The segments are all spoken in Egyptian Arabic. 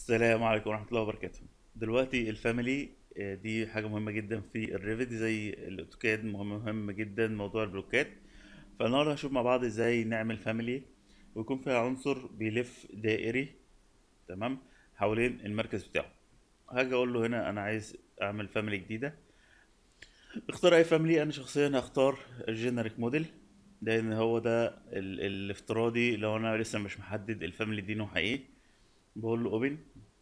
السلام عليكم ورحمة الله وبركاته دلوقتي الفاميلي آه، دي حاجة مهمة جدا في الريفت زي الاوتوكاد مهم مهم جدا موضوع البلوكات فالنهاردة هنشوف مع بعض ازاي نعمل فاميلي ويكون فيها عنصر بيلف دائري تمام حوالين المركز بتاعه هاجي اقول له هنا انا عايز اعمل فاميلي جديدة اختار اي فاميلي انا شخصيا هختار الجينيريك موديل لان هو ده ال- الافتراضي لو انا لسه مش محدد الفاميلي دي نوعها ايه بقول له اوبن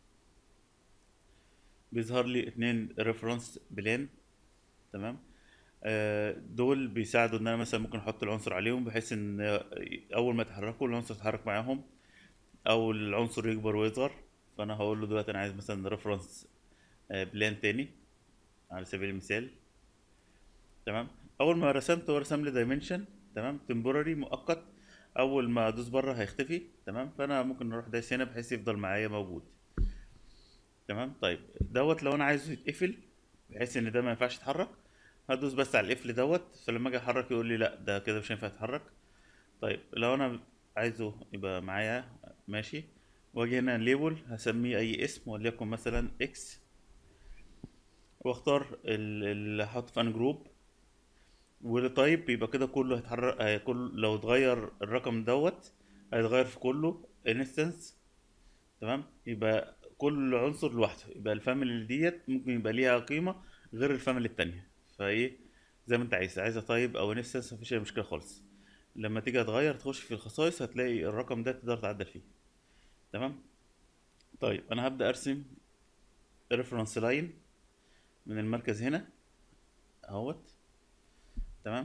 بيظهر لي اتنين ريفرنس بلان تمام آه، دول بيساعدوا ان انا مثلا ممكن احط العنصر عليهم بحيث ان اول ما يتحركوا العنصر يتحرك معاهم او العنصر يكبر ويصغر فانا هقول له دلوقتي انا عايز مثلا ريفرنس بلان تاني على سبيل المثال تمام اول ما رسمت هو رسم لي دايمنشن تمام تمبوراري مؤقت اول ما ادوس بره هيختفي تمام فانا ممكن اروح دايس هنا بحيث يفضل معايا موجود تمام طيب دوت لو انا عايزه يتقفل بحيث ان ده ما ينفعش يتحرك هدوس بس على القفل دوت فلما اجي احرك يقول لي لا ده كده مش هينفع يتحرك طيب لو انا عايزه يبقى معايا ماشي واجي هنا ليبل هسميه اي اسم وليكن مثلا اكس واختار ال- اللي هحط في ان جروب والتايب يبقى كده كله هيتحرك آه، كل لو اتغير الرقم دوت هيتغير في كله انستنس تمام يبقى كل عنصر لوحده يبقى الفاميلي ديت ممكن يبقى ليها قيمة غير الفاميلي التانية فايه زي ما انت عايز عايزة تايب او انستنس مفيش اي مشكلة خالص لما تيجي تغير تخش في الخصائص هتلاقي الرقم ده تقدر تعدل فيه تمام طيب انا هبدأ ارسم ريفرنس لاين من المركز هنا اهوت تمام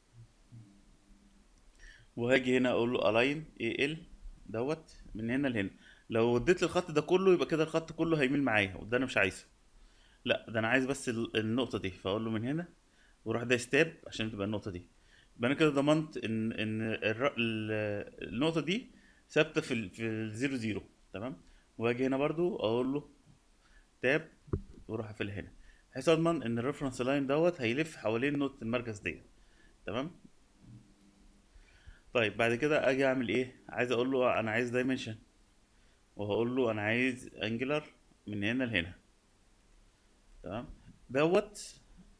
وهاجي هنا اقول له الاين اي ال دوت من هنا لهنا لو اديت لي الخط ده كله يبقى كده الخط كله هيميل معايا وده انا مش عايزه لا ده انا عايز بس ال- النقطه دي فاقول له من هنا واروح ده ستاب عشان تبقى النقطه دي يبقى انا كده ضمنت ان ان الر- ال- النقطه دي ثابته في ال في الزيرو زيرو تمام واجي هنا برضو اقول له تاب واروح اقفل هنا بحيث اضمن ان الريفرنس لاين دوت هيلف حوالين نقطه المركز دي تمام طيب بعد كده اجي اعمل ايه عايز اقول له انا عايز دايمنشن وهقول له انا عايز انجلر من هنا لهنا تمام دوت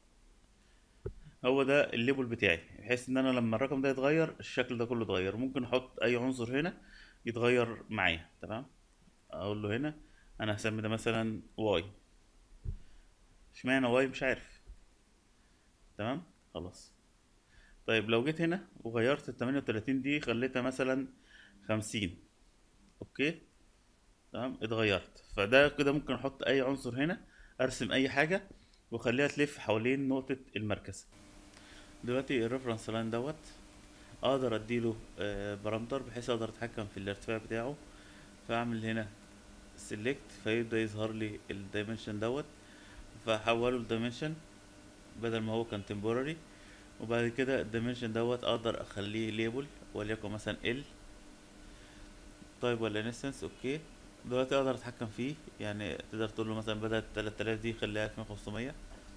هو ده الليبل بتاعي بحيث ان انا لما الرقم ده يتغير الشكل ده كله يتغير ممكن احط اي عنصر هنا يتغير معايا تمام اقول له هنا انا هسمي ده مثلا واي اشمعنى واي مش عارف تمام خلاص طيب لو جيت هنا وغيرت ال 38 دي خليتها مثلا 50 اوكي تمام اتغيرت فده كده ممكن احط اي عنصر هنا ارسم اي حاجه واخليها تلف حوالين نقطه المركز دلوقتي الريفرنس لاين دوت اقدر اديله آه، بارامتر بحيث اقدر اتحكم في الارتفاع بتاعه فاعمل هنا سيلكت فيبدا يظهر لي الدايمنشن دوت فاحوله لدايمنشن بدل ما هو كان temporary وبعد كده الدايمنشن دوت اقدر اخليه ليبل وليكن مثلا ال طيب ولا انستنس اوكي دلوقتي اقدر اتحكم فيه يعني تقدر تقول له مثلا بدل 3000 دي خليها 2500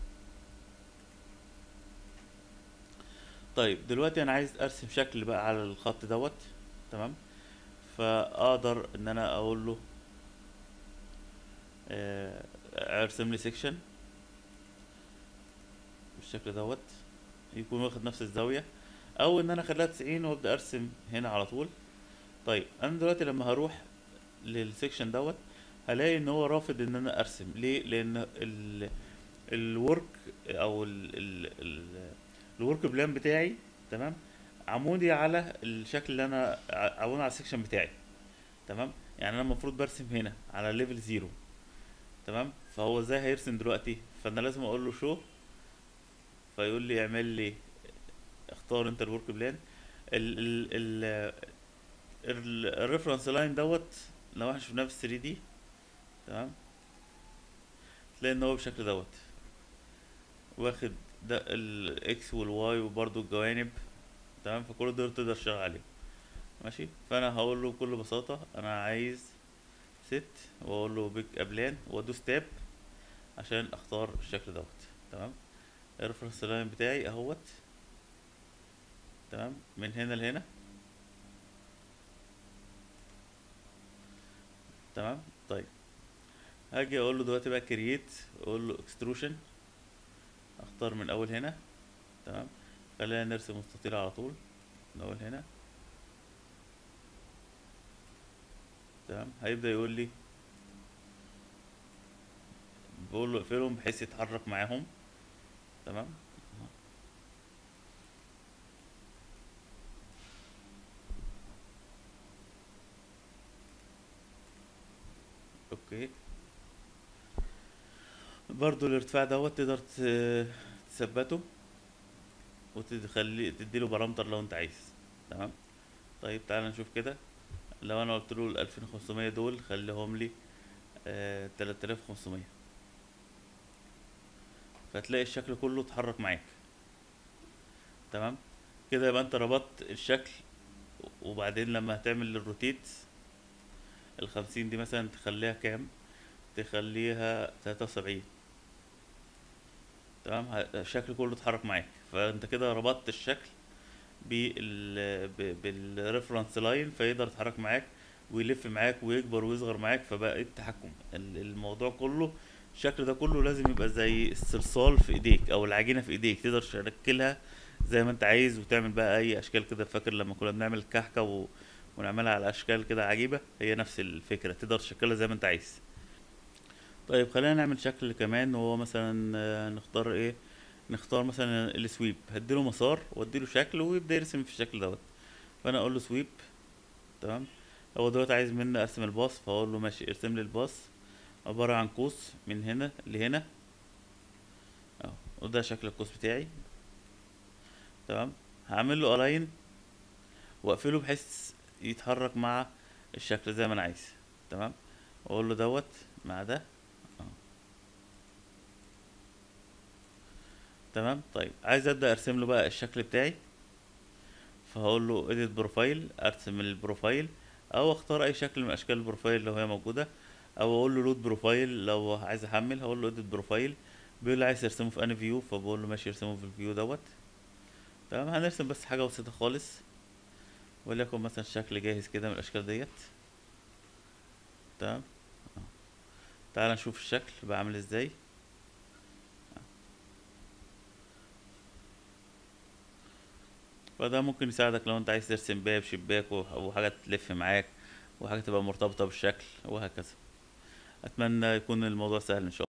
طيب دلوقتي انا عايز ارسم شكل بقى على الخط دوت تمام فاقدر ان انا اقول له آه، ارسم لي سيكشن بالشكل دوت يكون واخد نفس الزاوية او ان انا اخليها 90 وابدا ارسم هنا على طول طيب انا دلوقتي لما هروح للسيكشن دوت هلاقي ان هو رافض ان انا ارسم ليه لان ال الورك او ال ال ال الورك بلان بتاعي تمام عمودي على الشكل اللي انا ع- عمودي على السيكشن بتاعي تمام يعني انا المفروض برسم هنا على ليفل زيرو تمام فهو ازاي هيرسم دلوقتي فانا لازم اقول له شو فيقول لي اعمل لي اختار انت الورك بلان ال ال ال الريفرنس لاين دوت لو احنا شفناه في 3 دي تمام تلاقي ان هو بالشكل دوت واخد ده الاكس والواي وبرضو الجوانب تمام فكل دول تقدر تشتغل عليهم ماشي فانا هقول له بكل بساطة انا عايز ست واقول له بيك ابلان وادوس تاب عشان اختار الشكل دوت تمام الريفرنس لاين بتاعي اهوت تمام من هنا لهنا تمام طيب هاجي اقول له دلوقتي بقى كرييت اقول له اكستروشن اختار من اول هنا تمام خلينا نرسم مستطيل على طول من اول هنا تمام هيبدأ يقول لي بقول له اقفلهم بحيث يتحرك معاهم تمام اوكي برضو الارتفاع دوت تقدر ت- تثبته وتخلي تديله بارامتر لو انت عايز تمام طيب تعالى نشوف كده لو انا قلت له ال 2500 دول خليهم لي آه 3500 فتلاقي الشكل كله اتحرك معاك تمام كده يبقى انت ربطت الشكل وبعدين لما هتعمل الروتيت الخمسين دي مثلا تخليها كام تخليها تلاتة وسبعين تمام ه- الشكل كله اتحرك معاك فانت كده ربطت الشكل بال ب- بالريفرنس لاين فيقدر يتحرك معاك ويلف معاك ويكبر ويصغر معاك فبقى التحكم ال- الموضوع كله الشكل ده كله لازم يبقى زي الصلصال في ايديك او العجينه في ايديك تقدر تشكلها زي ما انت عايز وتعمل بقى اي اشكال كده فاكر لما كنا بنعمل كحكه و... ونعملها على اشكال كده عجيبه هي نفس الفكره تقدر تشكلها زي ما انت عايز طيب خلينا نعمل شكل كمان وهو مثلا آه، نختار ايه نختار مثلا السويب هديله مسار واديله شكل ويبدا يرسم في الشكل دوت فانا اقول له سويب تمام هو دلوقتي عايز مني ارسم الباص فاقول له ماشي ارسم لي الباص عباره عن قوس من هنا لهنا اهو وده شكل القوس بتاعي تمام هعمل له الاين واقفله بحيث يتحرك مع الشكل زي ما انا عايز تمام واقول له دوت مع ده اهو تمام طيب عايز ابدا ارسم له بقى الشكل بتاعي فهقول له edit بروفايل ارسم البروفايل او اختار اي شكل من اشكال البروفايل لو هي موجوده او اقول له لود بروفايل لو عايز احمل هقول له edit بروفايل بيقول لي عايز ترسمه في انهي فيو فبقول له ماشي ارسمه في الفيو دوت تمام هنرسم بس حاجه بسيطه خالص وليكن مثلا شكل جاهز كده من الاشكال ديت تمام أهو. تعال نشوف الشكل بقى عامل ازاي فده ممكن يساعدك لو انت عايز ترسم باب شباك وح- وحاجة تلف معاك وحاجة تبقى مرتبطة بالشكل وهكذا اتمنى يكون الموضوع سهل ان شاء الله